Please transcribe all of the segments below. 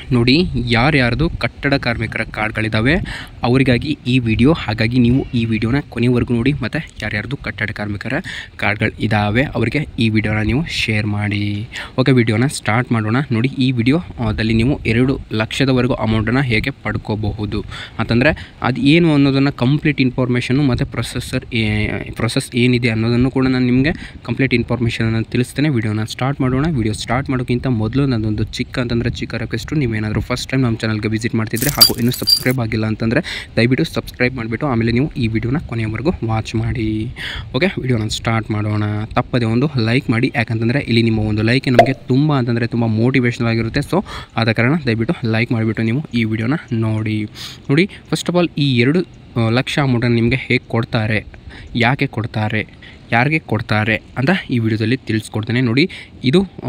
ನೋಡಿ ಯಾರ್ಯಾರ್ದು ಕಟ್ಟಡ ಕಾರ್ಮಿಕರ ಕಾರ್ಡ್ಗಳಿದ್ದಾವೆ ಅವರಿಗಾಗಿ ಈ ವಿಡಿಯೋ ಹಾಗಾಗಿ ನೀವು ಈ ವಿಡಿಯೋನ ಕೊನೆವರೆಗೂ ನೋಡಿ ಮತ್ತು ಯಾರ್ಯಾರ್ದು ಕಟ್ಟಡ ಕಾರ್ಮಿಕರ ಕಾರ್ಡ್ಗಳು ಇದ್ದಾವೆ ಅವರಿಗೆ ಈ ವಿಡಿಯೋನ ನೀವು ಶೇರ್ ಮಾಡಿ ಓಕೆ ವಿಡಿಯೋನ ಸ್ಟಾರ್ಟ್ ಮಾಡೋಣ ನೋಡಿ ಈ ವಿಡಿಯೋದಲ್ಲಿ ನೀವು ಎರಡು ಲಕ್ಷದವರೆಗೂ ಅಮೌಂಟನ್ನು ಹೇಗೆ ಪಡ್ಕೋಬಹುದು ಅಂತಂದರೆ ಅದು ಏನು ಅನ್ನೋದನ್ನು ಕಂಪ್ಲೀಟ್ ಇನ್ಫಾರ್ಮೇಷನ್ನು ಮತ್ತು ಪ್ರೊಸೆಸರ್ ಪ್ರೊಸೆಸ್ ಏನಿದೆ ಅನ್ನೋದನ್ನು ಕೂಡ ನಾನು ನಿಮಗೆ ಕಂಪ್ಲೀಟ್ ಇನ್ಫಾರ್ಮೇಷನನ್ನು ತಿಳಿಸ್ತೇನೆ ವಿಡಿಯೋನ ಸ್ಟಾರ್ಟ್ ಮಾಡೋಣ ವಿಡಿಯೋ ಸ್ಟಾರ್ಟ್ ಮಾಡೋಕ್ಕಿಂತ ಮೊದಲು ನನ್ನೊಂದು ಚಿಕ್ಕ ಅಂತಂದರೆ ಚಿಕ್ಕ ರಿಕ್ವೆಸ್ಟು ನೀವೇನಾದರೂ ಫಸ್ಟ್ ಟೈಮ್ ನಮ್ಮ ಚಾನಲ್ಗೆ ವಿಸಿಟ್ ಮಾಡ್ತಿದ್ರೆ ಹಾಗೂ ಇನ್ನೂ ಸಬ್ಸ್ಕ್ರೈಬ್ ಆಗಿಲ್ಲ ಅಂತಂದರೆ ದಯವಿಟ್ಟು ಸಬ್ಸ್ಕ್ರೈಬ್ ಮಾಡಿಬಿಟ್ಟು ಆಮೇಲೆ ನೀವು ಈ ವಿಡಿಯೋನ ಕೊನೆಯವರೆಗೂ ವಾಚ್ ಮಾಡಿ ಓಕೆ ವಿಡಿಯೋನ ಸ್ಟಾರ್ಟ್ ಮಾಡೋಣ ತಪ್ಪದೆ ಒಂದು ಲೈಕ್ ಮಾಡಿ ಯಾಕಂತಂದರೆ ಇಲ್ಲಿ ನಿಮ್ಮ ಒಂದು ಲೈಕ್ ನಮಗೆ ತುಂಬ ಅಂತಂದರೆ ತುಂಬ ಮೋಟಿವೇಶನಲ್ ಆಗಿರುತ್ತೆ ಸೊ ಆದ ಕಾರಣ ದಯವಿಟ್ಟು ಲೈಕ್ ಮಾಡಿಬಿಟ್ಟು ನೀವು ಈ ವಿಡಿಯೋನ ನೋಡಿ ನೋಡಿ ಫಸ್ಟ್ ಆಫ್ ಆಲ್ ಈ ಎರಡು ಆ, ಲಕ್ಷ ಅಮೌಂಟನ್ನು ನಿಮಗೆ ಹೇಗೆ ಕೊಡ್ತಾರೆ ಯಾಕೆ ಕೊಡ್ತಾರೆ ಯಾರಿಗೆ ಕೊಡ್ತಾರೆ ಅಂತ ಈ ವಿಡಿಯೋದಲ್ಲಿ ತಿಳಿಸ್ಕೊಡ್ತೇನೆ ನೋಡಿ ಇದು ಆ,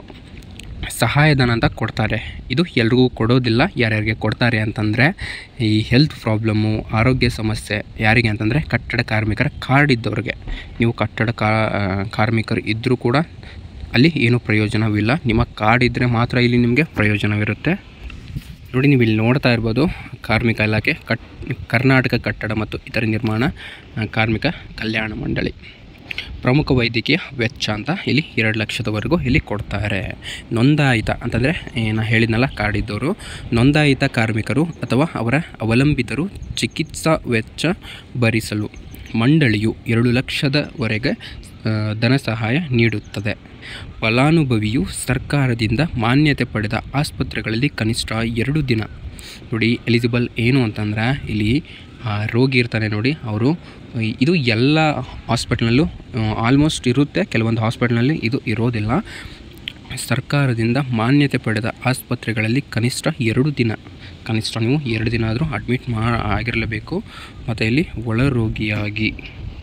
ಸಹಾಯಧನ ಅಂತ ಕೊಡ್ತಾರೆ ಇದು ಎಲ್ರಿಗೂ ಕೊಡೋದಿಲ್ಲ ಯಾರ್ಯಾರಿಗೆ ಕೊಡ್ತಾರೆ ಅಂತಂದರೆ ಈ ಹೆಲ್ತ್ ಪ್ರಾಬ್ಲಮ್ಮು ಆರೋಗ್ಯ ಸಮಸ್ಯೆ ಯಾರಿಗೆ ಅಂತಂದರೆ ಕಟ್ಟಡ ಕಾರ್ಮಿಕರ ಕಾರ್ಡ್ ಇದ್ದವ್ರಿಗೆ ನೀವು ಕಟ್ಟಡ ಕಾ ಕಾರ್ಮಿಕರು ಇದ್ದರೂ ಕೂಡ ಅಲ್ಲಿ ಏನೂ ಪ್ರಯೋಜನವಿಲ್ಲ ನಿಮ್ಮ ಕಾರ್ಡ್ ಇದ್ದರೆ ಮಾತ್ರ ಇಲ್ಲಿ ನಿಮಗೆ ಪ್ರಯೋಜನವಿರುತ್ತೆ ನೋಡಿ ನೀವು ಇಲ್ಲಿ ನೋಡ್ತಾ ಇರ್ಬೋದು ಕಾರ್ಮಿಕ ಇಲಾಖೆ ಕಟ್ ಕರ್ನಾಟಕ ಕಟ್ಟಡ ಮತ್ತು ಇತರ ನಿರ್ಮಾಣ ಆ, ಕಾರ್ಮಿಕ ಕಲ್ಯಾಣ ಮಂಡಳಿ ಪ್ರಮುಖ ವೈದ್ಯಕೀಯ ವೆಚ್ಚ ಅಂತ ಇಲ್ಲಿ ಎರಡು ಲಕ್ಷದವರೆಗೂ ಇಲ್ಲಿ ಕೊಡ್ತಾರೆ ನೋಂದಾಯಿತ ಅಂತಂದರೆ ಏನು ಹೇಳಿದ್ನಲ್ಲ ಕಾರ್ಡ್ ಇದ್ದವರು ನೋಂದಾಯಿತ ಕಾರ್ಮಿಕರು ಅಥವಾ ಅವರ ಅವಲಂಬಿತರು ಚಿಕಿತ್ಸಾ ವೆಚ್ಚ ಭರಿಸಲು ಮಂಡಳಿಯು ಎರಡು ಲಕ್ಷದವರೆಗೆ ಆ, ಧನ ಸಹಾಯ ನೀಡುತ್ತದೆ ಫಲಾನುಭವಿಯು ಸರ್ಕಾರದಿಂದ ಮಾನ್ಯತೆ ಪಡೆದ ಆಸ್ಪತ್ರೆಗಳಲ್ಲಿ ಕನಿಷ್ಠ ಎರಡು ದಿನ ನೋಡಿ ಎಲಿಜಿಬಲ್ ಏನು ಅಂತಂದ್ರೆ ಇಲ್ಲಿ ಆ, ರೋಗಿ ಇರ್ತಾನೆ ನೋಡಿ ಅವರು ಇದು ಎಲ್ಲ ಹಾಸ್ಪಿಟ್ಲಲ್ಲೂ ಆಲ್ಮೋಸ್ಟ್ ಇರುತ್ತೆ ಕೆಲವೊಂದು ಹಾಸ್ಪಿಟ್ಲ್ನಲ್ಲಿ ಇದು ಇರೋದಿಲ್ಲ ಸರ್ಕಾರದಿಂದ ಮಾನ್ಯತೆ ಪಡೆದ ಆಸ್ಪತ್ರೆಗಳಲ್ಲಿ ಕನಿಷ್ಠ ಎರಡು ದಿನ ಕನಿಷ್ಠ ನೀವು ಎರಡು ದಿನ ಆದರೂ ಅಡ್ಮಿಟ್ ಮಾ ಆಗಿರಲೇಬೇಕು ಮತ್ತು ಇಲ್ಲಿ ಒಳರೋಗಿಯಾಗಿ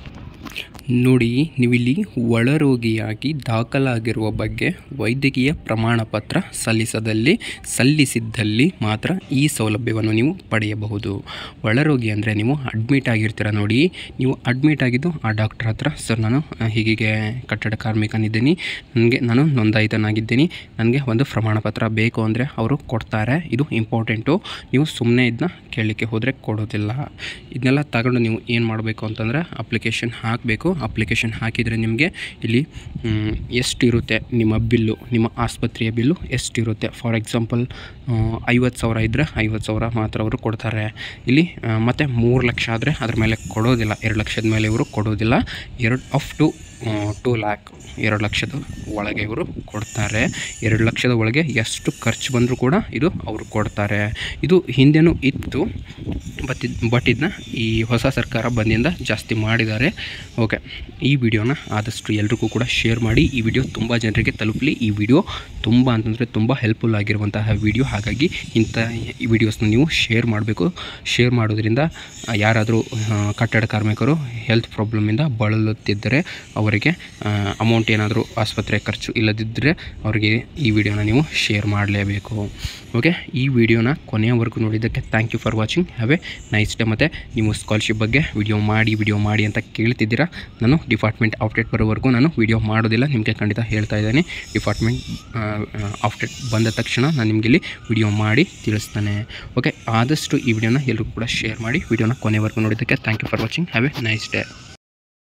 ನೋಡಿ ನೀವಿಲ್ಲಿ ಒಳರೋಗಿಯಾಗಿ ದಾಖಲಾಗಿರುವ ಬಗ್ಗೆ ವೈದ್ಯಕೀಯ ಪ್ರಮಾಣ ಪತ್ರ ಸಲ್ಲಿಸದಲ್ಲಿ ಸಲ್ಲಿಸಿದ್ದಲ್ಲಿ ಮಾತ್ರ ಈ ಸೌಲಭ್ಯವನ್ನು ನೀವು ಪಡೆಯಬಹುದು ಒಳರೋಗಿ ಅಂದರೆ ನೀವು ಅಡ್ಮಿಟ್ ಆಗಿರ್ತೀರ ನೋಡಿ ನೀವು ಅಡ್ಮಿಟ್ ಆಗಿದ್ದು ಆ ಡಾಕ್ಟರ್ ಹತ್ರ ಸರ್ ನಾನು ಆ, ಹೀಗೀಗೆ ಕಟ್ಟಡ ಕಾರ್ಮಿಕನಿದ್ದೀನಿ ನನಗೆ ನಾನು ನೋಂದಾಯಿತನಾಗಿದ್ದೀನಿ ನನಗೆ ಒಂದು ಪ್ರಮಾಣ ಪತ್ರ ಬೇಕು ಅಂದರೆ ಅವರು ಕೊಡ್ತಾರೆ ಇದು ಇಂಪಾರ್ಟೆಂಟು ನೀವು ಸುಮ್ಮನೆ ಇದನ್ನ ಕೇಳಲಿಕ್ಕೆ ಹೋದರೆ ಕೊಡೋದಿಲ್ಲ ಇದನ್ನೆಲ್ಲ ತಗೊಂಡು ನೀವು ಏನು ಮಾಡಬೇಕು ಅಂತಂದರೆ ಅಪ್ಲಿಕೇಶನ್ ಹಾಕಬೇಕು ಅಪ್ಲಿಕೇಶನ್ ಹಾಕಿದರೆ ನಿಮಗೆ ಇಲ್ಲಿ ಮ್, ಎಷ್ಟಿರುತ್ತೆ ನಿಮ್ಮ ಬಿಲ್ಲು ನಿಮ್ಮ ಆಸ್ಪತ್ರೆಯ ಬಿಲ್ಲು ಎಷ್ಟಿರುತ್ತೆ ಫಾರ್ ಎಕ್ಸಾಂಪಲ್ ಐವತ್ತು ಸಾವಿರ ಇದ್ದರೆ ಐವತ್ತು ಸಾವಿರ ಮಾತ್ರ ಅವರು ಕೊಡ್ತಾರೆ ಇಲ್ಲಿ ಆ, ಮತ್ತು ಮೂರು ಲಕ್ಷ ಆದರೆ ಅದ್ರ ಮೇಲೆ ಕೊಡೋದಿಲ್ಲ ಎರಡು ಲಕ್ಷದ ಮೇಲೆ ಇವರು ಕೊಡೋದಿಲ್ಲ ಎರಡು ಅಪ್ ಟು ಟೂ ಲ್ಯಾಕ್ ಎರಡು ಲಕ್ಷದ ಒಳಗೆ ಇವರು ಕೊಡ್ತಾರೆ ಎರಡು ಲಕ್ಷದ ಒಳಗೆ ಎಷ್ಟು ಖರ್ಚು ಬಂದರೂ ಕೂಡ ಇದು ಅವರು ಕೊಡ್ತಾರೆ ಇದು ಹಿಂದೆನೂ ಇತ್ತು ಬಟ್ ಇದ್ ಬಟ್ ಇದನ್ನ ಈ ಹೊಸ ಸರ್ಕಾರ ಬಂದಿಂದ ಜಾಸ್ತಿ ಮಾಡಿದ್ದಾರೆ ಓಕೆ ಈ ವಿಡಿಯೋನ ಆದಷ್ಟು ಎಲ್ರಿಗೂ ಕೂಡ ಶೇರ್ ಮಾಡಿ ಈ ವಿಡಿಯೋ ತುಂಬ ಜನರಿಗೆ ತಲುಪಲಿ ಈ ವಿಡಿಯೋ ತುಂಬ ಅಂತಂದರೆ ತುಂಬ ಹೆಲ್ಪ್ಫುಲ್ ಆಗಿರುವಂತಹ ವಿಡಿಯೋ ಹಾಗಾಗಿ ಇಂಥ ಈ ವಿಡಿಯೋಸ್ನ ನೀವು ಶೇರ್ ಮಾಡಬೇಕು ಶೇರ್ ಮಾಡೋದ್ರಿಂದ ಆ, ಯಾರಾದರೂ ಆ, ಕಟ್ಟಡ ಕಾರ್ಮಿಕರು ಹೆಲ್ತ್ ಪ್ರಾಬ್ಲಮಿಂದ ಬಳಲುತ್ತಿದ್ದರೆ ಅವರಿಗೆ ಅಮೌಂಟ್ ಏನಾದರೂ ಆಸ್ಪತ್ರೆ ಖರ್ಚು ಇಲ್ಲದಿದ್ದರೆ ಅವರಿಗೆ ಈ ವಿಡಿಯೋನ ನೀವು ಶೇರ್ ಮಾಡಲೇಬೇಕು ಓಕೆ ಈ ವಿಡಿಯೋನ ಕೊನೆಯವರೆಗೂ ನೋಡಿದ್ದಕ್ಕೆ thank you for watching have a nice day ಮತ್ತು ನೀವು ಸ್ಕಾಲರ್ಶಿಪ್ ಬಗ್ಗೆ ವಿಡಿಯೋ ಮಾಡಿ ವಿಡಿಯೋ ಮಾಡಿ ಅಂತ ಕೇಳ್ತಿದ್ದೀರಾ ನಾನು ಡಿಪಾರ್ಟ್ಮೆಂಟ್ ಅಪ್ಡೇಟ್ ಬರೋವರೆಗೂ ನಾನು ವಿಡಿಯೋ ಮಾಡೋದಿಲ್ಲ ನಿಮಗೆ ಖಂಡಿತ ಹೇಳ್ತಾ ಇದ್ದೇನೆ ಡಿಪಾರ್ಟ್ಮೆಂಟ್ ಅಪ್ಡೇಟ್ ಬಂದ ತಕ್ಷಣ ನಾನು ನಿಮಗೆ ಇಲ್ಲಿ ವಿಡಿಯೋ ಮಾಡಿ ತಿಳಿಸ್ತಾನೆ ಓಕೆ ಆದಷ್ಟು ಈ ವಿಡಿಯೋನ ಎಲ್ರಿಗೂ ಕೂಡ ಶೇರ್ ಮಾಡಿ ವಿಡಿಯೋನ ಕೊನೆವರೆಗೂ ನೋಡಿದ್ದಕ್ಕೆ thank you for watching have a nice day